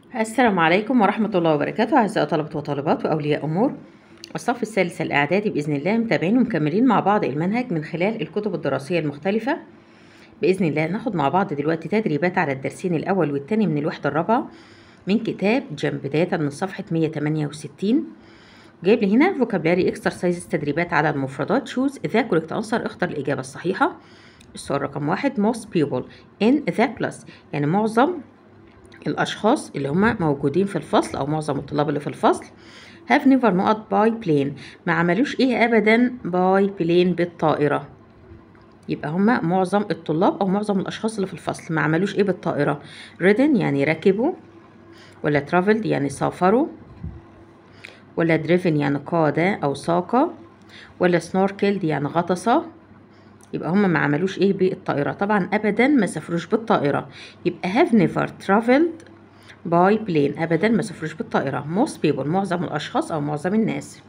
السلام عليكم ورحمة الله وبركاته أعزائي طلبة وطالبات وأولياء أمور الصف الثالث الإعدادي بإذن الله متابعين ومكملين مع بعض المنهج من خلال الكتب الدراسية المختلفة بإذن الله ناخد مع بعض دلوقتي تدريبات على الدرسين الأول والتاني من الوحدة الرابعة من كتاب جنب بداية من صفحة 168 جايب لي هنا فوكابلاري اكسرسايزز تدريبات على المفردات شوز ذا كوريكت أنسر اختر الإجابة الصحيحة السؤال رقم واحد most people in the class يعني معظم الأشخاص اللي هم موجودين في الفصل أو معظم الطلاب اللي في الفصل have never نقط by plane ما عملوش إيه أبدا by plane بالطائرة يبقى هما معظم الطلاب أو معظم الأشخاص اللي في الفصل ما عملوش إيه بالطائرة ridden يعني ركبوا ولا traveled يعني سافروا ولا driven يعني قاد أو ساق ولا snorkeled يعني غطس يبقى هما ما عملوش ايه بالطائرة طبعا ابدا ما سافروش بالطائرة يبقى have never traveled by plane ابدا ما سافروش بالطائرة most people معظم الاشخاص او معظم الناس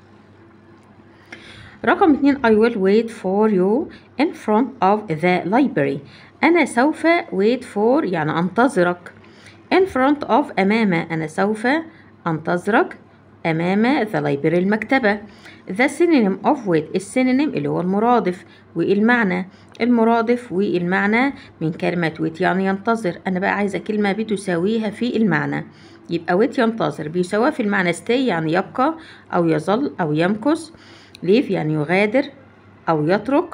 رقم اتنين I will wait for you in front of the library أنا سوف wait for يعني أنتظرك in front of أمام أنا سوف أنتظرك أمام the library المكتبة the synonym of wait السينونيم اللي هو المرادف والمعنى المرادف والمعنى من كلمة wait يعني ينتظر أنا بقى عايزة كلمة بتساويها في المعنى يبقى wait ينتظر بيساويها في المعنى stay يعني يبقى أو يظل أو يمكث leave يعني يغادر أو يترك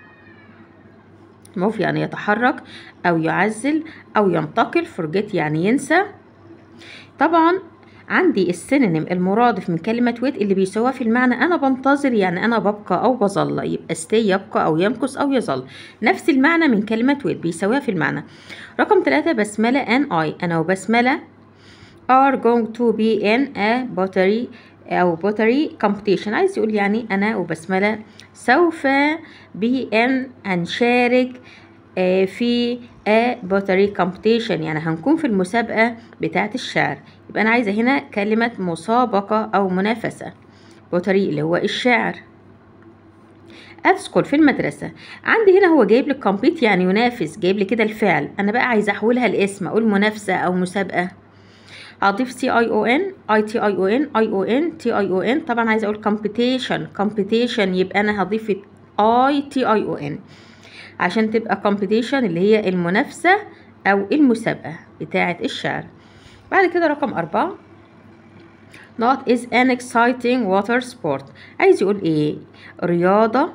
move يعني يتحرك أو يعزل أو ينتقل forget يعني ينسى طبعا عندي السينونيم المرادف من كلمة ويت اللي بيساويها في المعنى أنا بنتظر يعني أنا ببقى أو بظل يبقى stay يبقى أو يمكث أو يظل نفس المعنى من كلمة ويت بيساويها في المعنى رقم ثلاثة بسملة and I أنا وبسملة are going to be in a pottery أو pottery competition عايز يقول يعني أنا وبسملة سوف be in هنشارك في a pottery competition يعني هنكون في المسابقة بتاعة الشعر يبقى أنا عايزة هنا كلمة مسابقة أو منافسة pottery اللي هو الشعر أدخل في المدرسة عندي هنا هو جايب لي compete يعني ينافس جايب لي كده الفعل أنا بقى عايزة أحولها لاسم أقول منافسة أو مسابقة هضيف سي اي او ان اي تي اي او ان اي او ان تي اي او ان طبعا عايزه اقول competition competition يبقى انا هضيف اي تي اي او ان عشان تبقى competition اللي هي المنافسة أو المسابقة بتاعة الشعر بعد كده رقم أربعة not is an exciting water sport عايز يقول إيه رياضة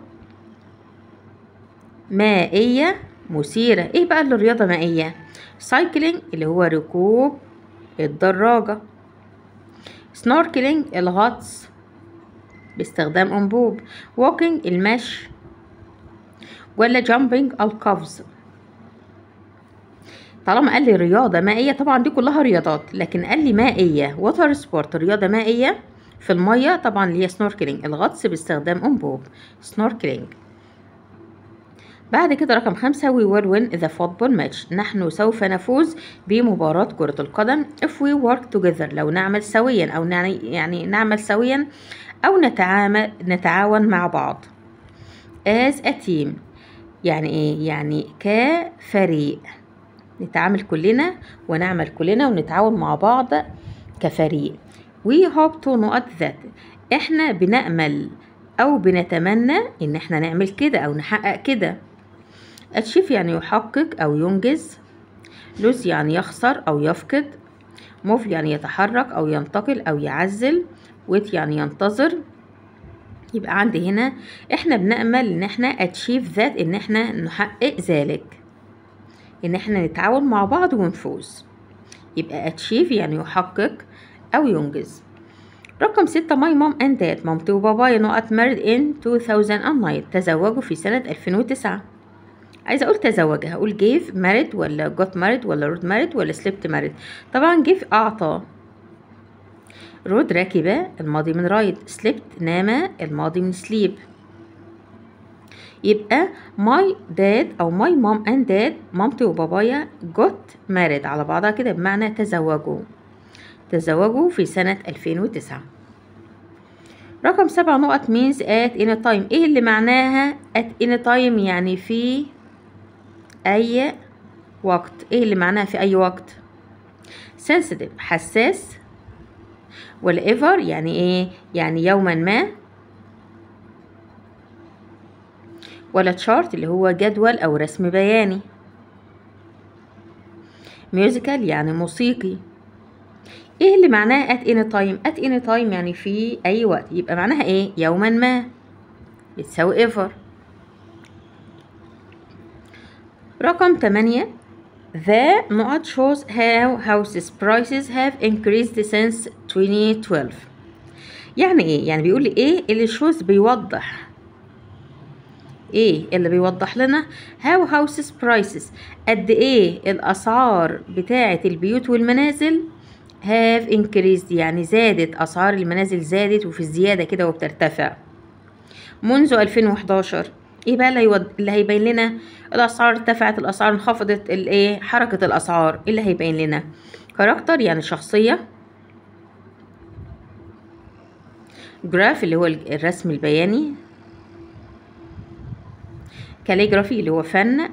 مائية مثيرة إيه بقى اللي رياضة مائية cycling اللي هو ركوب الدراجة snorkeling الغطس باستخدام أنبوب walking المشي ولا جامبينج القفز طالما قال لي رياضة مائية طبعا دي كلها رياضات لكن قال لي مائية ووتر سبورت رياضة مائية في المية طبعا اللي هي سنوركلينج الغطس باستخدام أنبوب سنوركلينج بعد كده رقم خمسة we will win the football match نحن سوف نفوز بمباراة كرة القدم if we work together لو نعمل سويا أو يعني نعمل سويا أو نتعامل نتعاون مع بعض as a team يعني ايه يعني كفريق نتعامل كلنا ونعمل كلنا ونتعاون مع بعض كفريق we hope to نقط that احنا بنأمل او بنتمنى ان احنا نعمل كده او نحقق كده achieve يعني يحقق او ينجز lose يعني يخسر او يفقد move يعني يتحرك او ينتقل او يعزل wait يعني ينتظر يبقى عندي هنا احنا بنأمل ان احنا اتشيف ذات ان احنا نحقق ذلك ان احنا نتعاون مع بعض ونفوز يبقى اتشيف يعني يحقق او ينجز رقم ستة ماي مام اند داد مامتي وبابايا نقط مارد ان 2009 تزوجوا في سنة 2009 عايزة اقول تزوج هقول جيف مارد ولا جوت مارد ولا رود مارد ولا سليبت مارد طبعا جيف اعطى رود راكبة الماضي من رايد سليبت نام الماضي من سليب يبقى ماي داد او ماي مام اند داد مامتي وبابايا جوت مارد على بعضها كده بمعنى تزوجوا تزوجوا في سنة 2009 رقم سبعة نقط means at any time ايه اللي معناها at any time يعني في اي وقت ايه اللي معناها في اي وقت sensitive حساس ولا ever يعني ايه يعني يوما ما ولا chart اللي هو جدول او رسم بياني musical يعني موسيقي ايه اللي معناه at any time at any time يعني في اي وقت يبقى معناها ايه يوما ما بتساوي ever رقم 8 The not shows how houses prices have increased since 2012 يعني ايه يعني بيقول لي ايه اللي shows بيوضح ايه اللي بيوضح لنا how houses prices قد ايه الاسعار بتاعه البيوت والمنازل have increased يعني زادت اسعار المنازل زادت وفي الزياده كده وبترتفع منذ 2011 ايه بقى اللي, هيود... اللي هيبين لنا الاسعار ارتفعت الاسعار انخفضت الايه حركه الاسعار ايه اللي هيبين لنا كاركتر يعني شخصيه جراف اللي هو الرسم البياني كاليجرافي اللي هو فن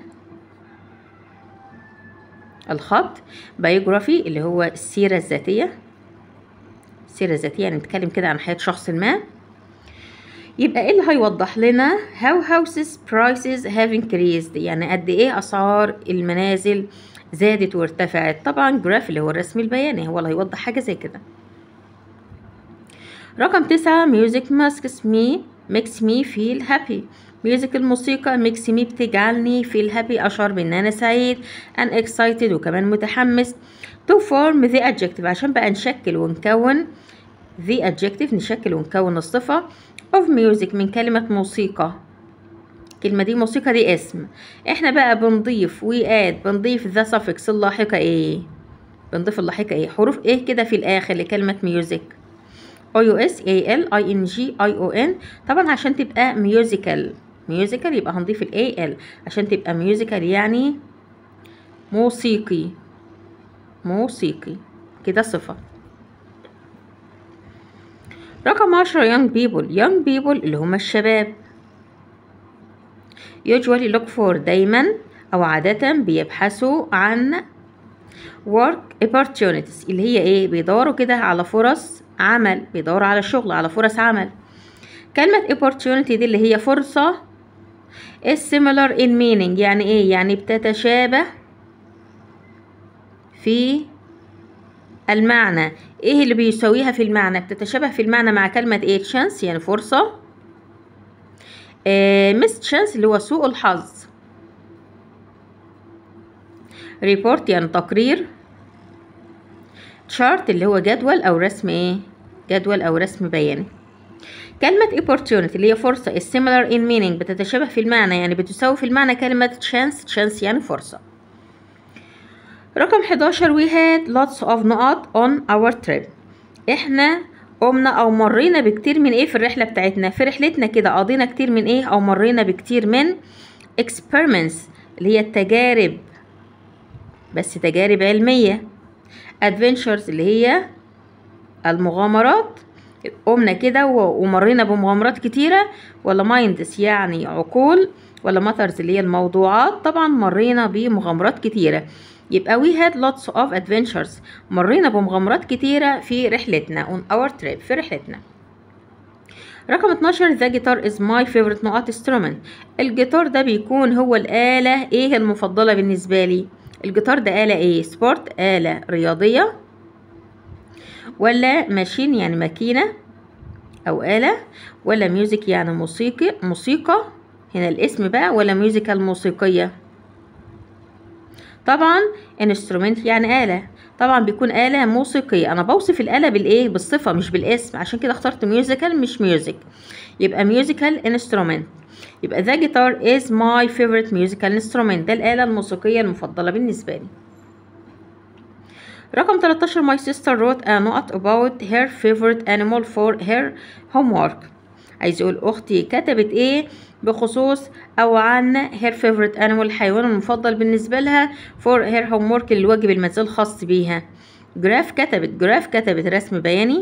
الخط بايوجرافي اللي هو السيرة الذاتية السيرة الذاتية يعني نتكلم كده عن حياة شخص ما يبقى ايه اللي هيوضح لنا how houses prices have increased يعني قد ايه اسعار المنازل زادت وارتفعت طبعا جراف اللي هو الرسم البياني هو اللي هيوضح حاجة زي كده رقم تسعة music makes me makes me feel happy ميوزك الموسيقى ميكس مي بتجعلني feel happy أشعر بإن أنا سعيد and excited وكمان متحمس to form the adjective عشان بقى نشكل ونكون the adjective نشكل ونكون الصفة of music من كلمة موسيقى الكلمة دي موسيقى دي اسم احنا بقى بنضيف we add بنضيف the suffix اللاحقة ايه بنضيف اللاحقة ايه حروف ايه كده في الآخر لكلمة music O U S A L I N G I O N طبعا عشان تبقى musical musical يبقى هنضيف ال A L عشان تبقى musical يعني موسيقي موسيقي كده صفة رقم عشرة young people young people اللي هم الشباب usually look for دايما أو عادة بيبحثوا عن work opportunities اللي هي ايه بيدوروا كده على فرص عمل بيدوروا على شغل على فرص عمل كلمة opportunity دي اللي هي فرصة is similar in meaning يعني ايه يعني بتتشابه في المعنى ايه اللي بيساويها في المعنى بتتشابه في المعنى مع كلمة ايه chance يعني فرصة آه miss chance اللي هو سوء الحظ report يعني تقرير chart اللي هو جدول او رسم ايه جدول او رسم بياني كلمة opportunity اللي هي فرصة is similar in meaning بتتشابه في المعنى يعني بتساوي في المعنى كلمة chance chance يعني فرصة رقم 11 we had lots of نقط on our trip احنا قمنا او مرينا بكتير من ايه في الرحلة بتاعتنا في رحلتنا كده قضينا كتير من ايه او مرينا بكتير من experiments اللي هي التجارب بس تجارب علمية adventures اللي هي المغامرات قمنا كده ومرينا بمغامرات كتيرة ولا مايندس يعني عقول ولا ماترز اللي هي الموضوعات طبعا مرينا بمغامرات كتيرة يبقى we had lots of adventures مرينا بمغامرات كتيرة في رحلتنا on our trip في رحلتنا رقم 12 the guitar is my favorite نقط instrument الجيتار ده بيكون هو الآلة ايه المفضلة بالنسبة لي الجيتار ده آلة ايه سبورت آلة رياضية ولا ماشين يعني ماكينة أو آلة ولا ميوزك يعني موسيقى موسيقى هنا الاسم بقى ولا ميوزيكال موسيقية طبعا انسترومنت يعني آلة طبعا بيكون آلة موسيقية أنا بوصف الآلة بالإيه بالصفة مش بالاسم عشان كده اخترت ميوزيكال مش ميوزك يبقى ميوزيكال انسترومنت يبقى the guitar is my favorite musical instrument ده الآلة الموسيقية المفضلة بالنسبة لي رقم 13 my sister wrote a note about her favorite animal for her homework عايز يقول أختي كتبت إيه بخصوص أو عن her favorite animal الحيوان المفضل بالنسبة لها for her homework الواجب المنزل الخاص بيها جراف كتبت جراف كتبت رسم بياني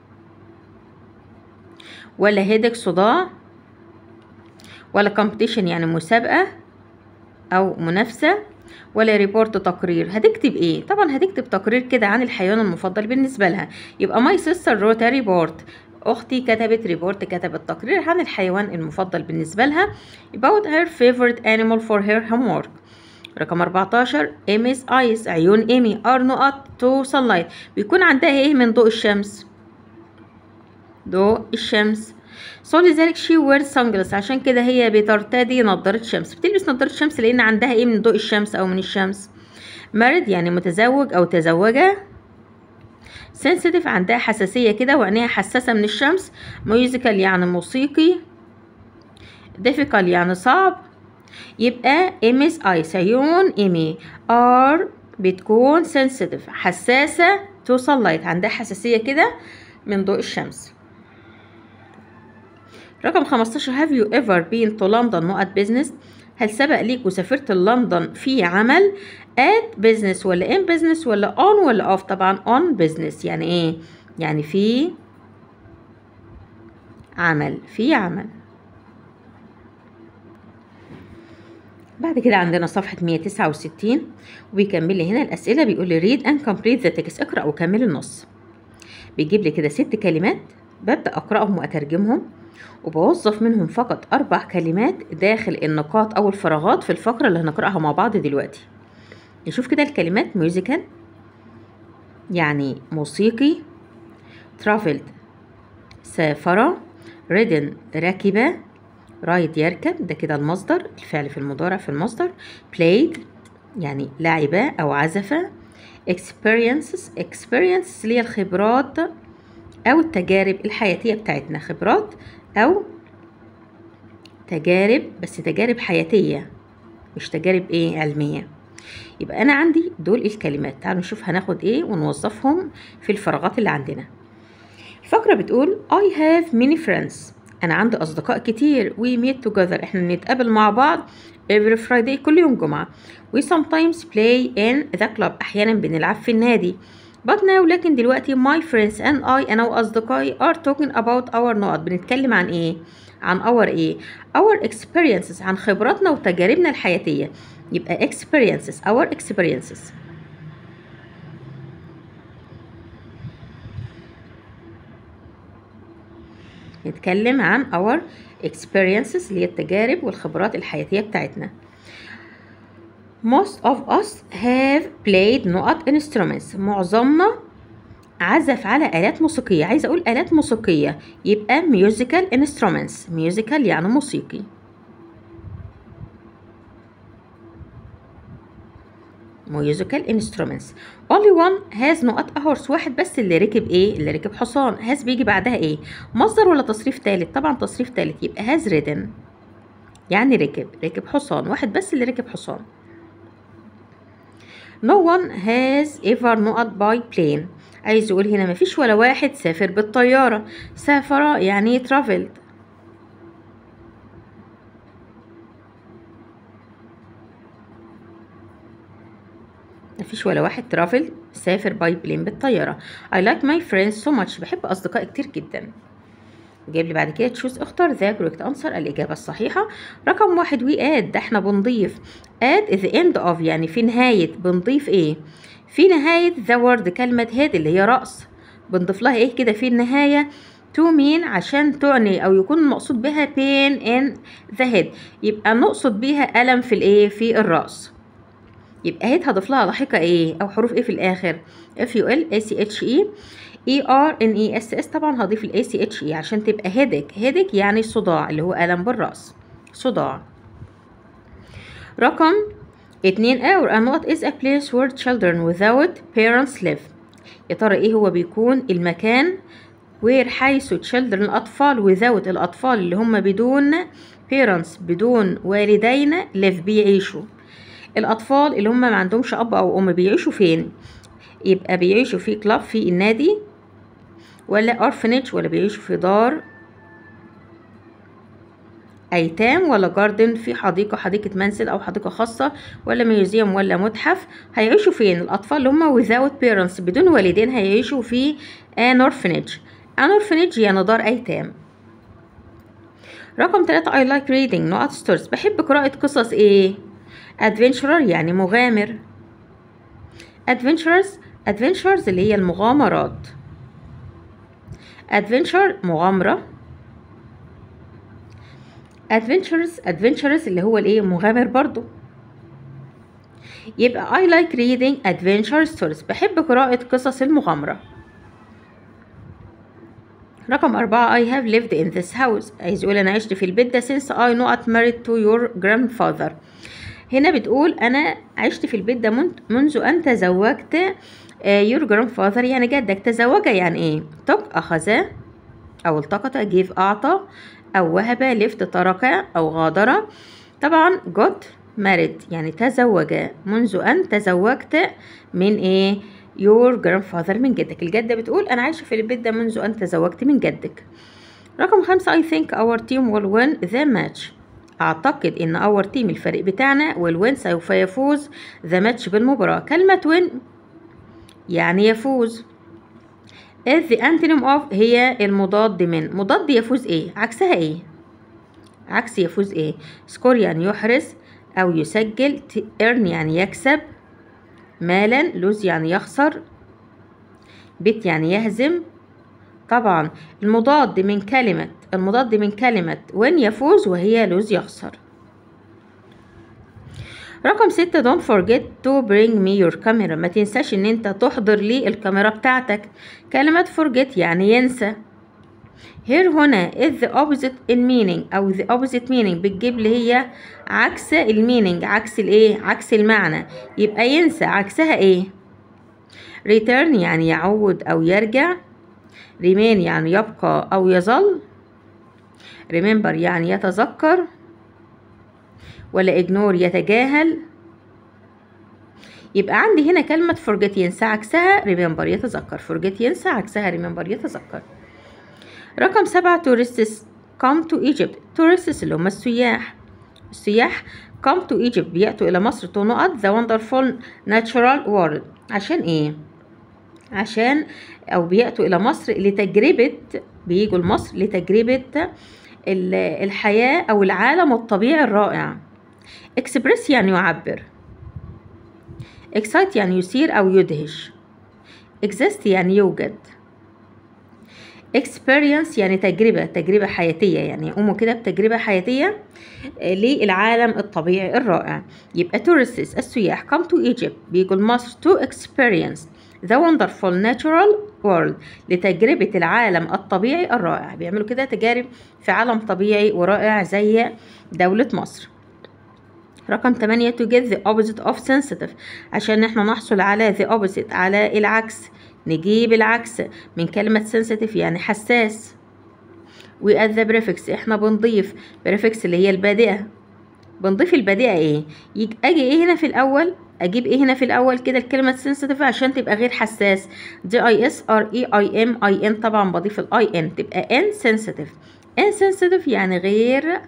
ولا هيدك صداع ولا competition يعني مسابقة أو منافسة ولا ريبورت تقرير هتكتب ايه طبعا هتكتب تقرير كده عن الحيوان المفضل بالنسبه لها يبقى ماي سيستر wrote a report اختي كتبت ريبورت كتبت تقرير عن الحيوان المفضل بالنسبه لها about her favorite animal for her homework رقم 14 Amy's eyes عيون ايمي are not to sunlight بيكون عندها ايه من ضوء الشمس ضوء الشمس so لذلك she wears sunglasses عشان كده هي بترتدي نظارة شمس بتلبس نظارة شمس لأن عندها ايه من ضوء الشمس أو من الشمس married يعني متزوج أو تزوجة sensitive عندها حساسية كده وعينيها حساسة من الشمس musical يعني موسيقي difficult يعني صعب يبقى إيمي's eyes عيون إيمي are بتكون sensitive حساسة to sunlight عندها حساسية كده من ضوء الشمس رقم 15 have you ever been to London not at business هل سبق ليك وسافرت لندن في عمل at business ولا in business ولا on ولا off طبعا on business يعني ايه يعني في عمل في عمل بعد كده عندنا صفحة 169 وبيكمل لي هنا الأسئلة بيقول لي read and complete the text اقرأ وكمل النص بيجيب لي كده ست كلمات ببدأ أقرأهم وأترجمهم وبوظف منهم فقط أربع كلمات داخل النقاط أو الفراغات في الفقرة اللي هنقرأها مع بعض دلوقتي نشوف كده الكلمات ميوزيكال يعني موسيقي traveled سافر ridden ركب رايد يركب ده كده المصدر الفعل في المضارع في المصدر played يعني لعب أو عزف experiences experiences اللي هي الخبرات أو التجارب الحياتية بتاعتنا خبرات أو تجارب بس تجارب حياتية مش تجارب إيه علمية يبقى أنا عندي دول الكلمات تعالوا نشوف هناخد إيه ونوظفهم في الفراغات اللي عندنا الفقرة بتقول I have many friends أنا عندي أصدقاء كتير we meet together إحنا بنتقابل مع بعض every Friday كل يوم جمعة we sometimes play in the club أحيانا بنلعب في النادي but now لكن دلوقتي my friends and I أنا وأصدقائي are talking about our نقط بنتكلم عن إيه؟ عن our إيه؟ our experiences عن خبراتنا وتجاربنا الحياتية يبقى experiences our experiences نتكلم عن our experiences اللي هي التجارب والخبرات الحياتية بتاعتنا most of us have played نقط instruments معظمنا عزف على آلات موسيقية عايزة أقول آلات موسيقية يبقى musical instruments musical يعني موسيقي musical instruments only one has نقط a horse واحد بس اللي ركب ايه اللي ركب حصان has بيجي بعدها ايه مصدر ولا تصريف تالت طبعا تصريف تالت يبقى has ridden يعني ركب ركب حصان واحد بس اللي ركب حصان no one has ever نقط by plane عايز يقول هنا مفيش ولا واحد سافر بالطيارة سافر يعني traveled مفيش ولا واحد ترافل سافر باي بلين بالطيارة I like my friends so much بحب أصدقائي كتير جدا جايب لي بعد كده تشوز اختار ذا correct answer الإجابة الصحيحة رقم واحد وي اد ده احنا بنضيف at the end of يعني في نهاية بنضيف ايه في نهاية the word كلمة head اللي هي رأس بنضيف لها ايه كده في النهاية to mean عشان تعني أو يكون المقصود بها pain in the head يبقى نقصد بيها ألم في الايه في الرأس يبقى هيت هضيف لها لاحقة ايه او حروف ايه في الاخر اف يو ال اي سي اتش اي اي ار ان اي اس اس طبعا هضيف الاي سي اتش اي عشان تبقى هيدك هيدك يعني صداع اللي هو الم بالراس صداع رقم اتنين اور and what is a place where children without parents live يا ترى ايه هو بيكون المكان where حيث children الأطفال without الأطفال اللي هم بدون parents بدون والدين live بيعيشوا الأطفال اللي هم ما عندهمش أب أو أم بيعيشوا فين؟ يبقى بيعيشوا في كلاب في النادي ولا أورفنج ولا بيعيشوا في دار أيتام ولا جاردن في حديقة حديقة منزل أو حديقة خاصة ولا ميوزيوم ولا متحف هيعيشوا فين الأطفال اللي هم without parents بدون والدين هيعيشوا في an orphanage an orphanage يعني دار أيتام رقم ثلاثة I like reading نقط ستوريز بحب قراءة قصص إيه adventurer يعني مغامر adventurous adventures اللي هي المغامرات adventure مغامرة adventures adventures اللي هو الايه مغامر برضو يبقى I like reading adventure stories بحب قراءة قصص المغامرة رقم أربعة I have lived in this house عايز يقول أنا عشت في البيت ده since I not married to your grandfather هنا بتقول أنا عشت في البيت ده من- منذ أن تزوجت آه، your grandfather يعني جدك تزوج يعني إيه took أخذ أو التقط give أعطى أو وهب لفت ترك أو غادر طبعا got married يعني تزوج منذ أن تزوجت من إيه your grandfather من جدك الجدة بتقول أنا عايشة في البيت ده منذ أن تزوجت من جدك رقم خمسة I think our team will win the match أعتقد إن our team الفريق بتاعنا will win سوف يفوز the match بالمباراة كلمة win يعني يفوز is the antonym of هي المضاد من مضاد يفوز ايه عكسها ايه عكس يفوز ايه سكور يعني يحرز او يسجل ت- earn يعني يكسب مالا لوز يعني يخسر بيت يعني يهزم طبعا المضاد من كلمة المضاد من كلمة وين يفوز وهي لوز يخسر رقم ستة don't forget to bring me your camera ما تنساش ان انت تحضر لي الكاميرا بتاعتك كلمة forget يعني ينسى here هنا is the opposite in meaning او the opposite meaning بتجيب لي هي عكس المينينج عكس الايه عكس المعنى يبقى ينسى عكسها ايه return يعني يعود او يرجع remain يعني يبقى او يظل remember يعني يتذكر ولا ignore يتجاهل يبقى عندي هنا كلمة forget ينسى عكسها remember يتذكر forget ينسى عكسها remember يتذكر رقم سبعة tourists come to Egypt tourists اللي هم السياح السياح come to Egypt بيأتوا إلى مصر to نقط the wonderful natural world عشان إيه؟ عشان أو بيأتوا إلى مصر لتجربة بيجوا لمصر لتجربة ال- الحياة أو العالم الطبيعي الرائع express يعني يعبر excite يعني يثير أو يدهش exist يعني يوجد experience يعني تجربة تجربة حياتية يعني يقوموا كده بتجربة حياتية آه، للعالم الطبيعي الرائع يبقى tourists السياح come to Egypt بيجوا لمصر to experience the wonderful natural world لتجربة العالم الطبيعي الرائع بيعملوا كده تجارب في عالم طبيعي ورائع زي دولة مصر رقم 8 to get the opposite of sensitive عشان احنا نحصل على the opposite على العكس نجيب العكس من كلمة sensitive يعني حساس و add the prefix احنا بنضيف prefix اللي هي البادئة بنضيف البادئة ايه يجي اجي ايه هنا في الاول اجيب ايه هنا في الاول كده الكلمة sensitive عشان تبقى غير حساس دي اي اس ار اي اي ام اي ان طبعا بضيف الاي ان تبقى insensitive insensitive يعني غير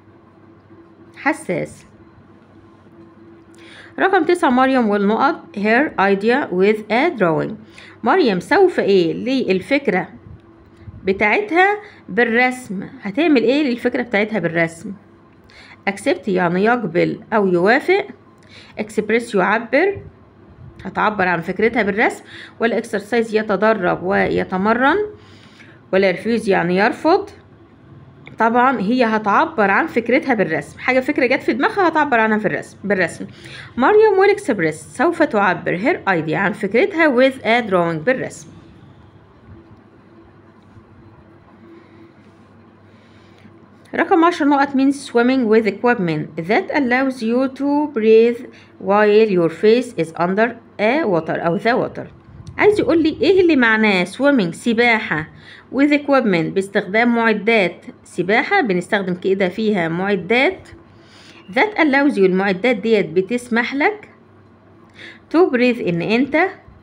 حساس رقم تسعة مريم والنقط her idea with a drawing مريم سوف ايه للفكرة بتاعتها بالرسم هتعمل ايه للفكرة بتاعتها بالرسم accept يعني يقبل او يوافق express يعبر هتعبر عن فكرتها بالرسم ولا exercise يتدرب ويتمرن ولا refuse يعني يرفض طبعا هي هتعبر عن فكرتها بالرسم حاجة فكرة جت في دماغها هتعبر عنها في الرسم بالرسم مريم والإكسبريس سوف تعبر her idea عن فكرتها with a drawing بالرسم رقم عشر نقط means swimming with equipment that allows you to breathe while your face is under a water أو the water عايز يقول لي ايه اللي معناه swimming سباحة with equipment باستخدام معدات سباحة بنستخدم كده فيها معدات that allows you المعدات ديت بتسمح لك to breathe ان انت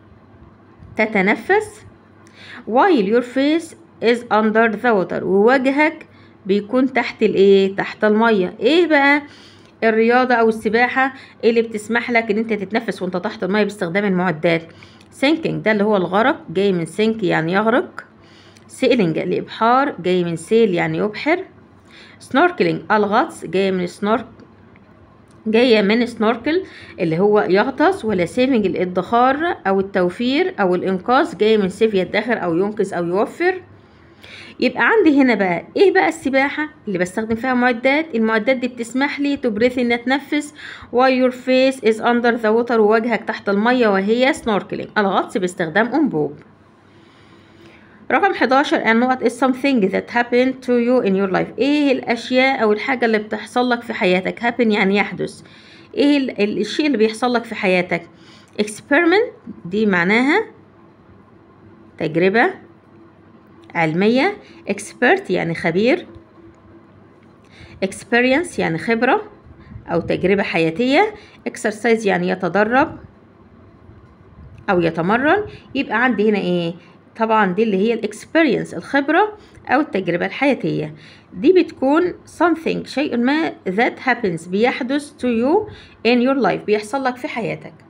تتنفس while your face is under the water ووجهك بيكون تحت الايه تحت المية ايه بقى الرياضة او السباحة اللي بتسمح لك ان انت تتنفس وانت تحت المية باستخدام المعدات sinking ده اللي هو الغرق جاي من sink يعني يغرق sailing الإبحار جاي من سيل يعني يبحر snorkeling الغطس جاي من snork جاية من سنوركل اللي هو يغطس ولا سيفنج الادخار أو التوفير أو الإنقاذ جاية من سيف يدخر أو ينقذ أو يوفر يبقى عندي هنا بقى ايه بقى السباحة اللي بستخدم فيها معدات المعدات دي بتسمح لي تبرث ان اتنفس while your face is under the water ووجهك تحت المية وهي snorkeling الغطس باستخدام انبوب رقم 11 النقط is something that happened to you in your life ايه الاشياء او الحاجة اللي بتحصل لك في حياتك happen يعني يحدث ايه ال- ال- الشيء اللي بيحصل لك في حياتك experiment دي معناها تجربة علمية expert يعني خبير experience يعني خبرة أو تجربة حياتية exercise يعني يتدرب أو يتمرن يبقى عندي هنا إيه طبعا دي اللي هي الاكسبيرينس الخبرة أو التجربة الحياتية دي بتكون something شيء ما that happens بيحدث to you in your life بيحصل لك في حياتك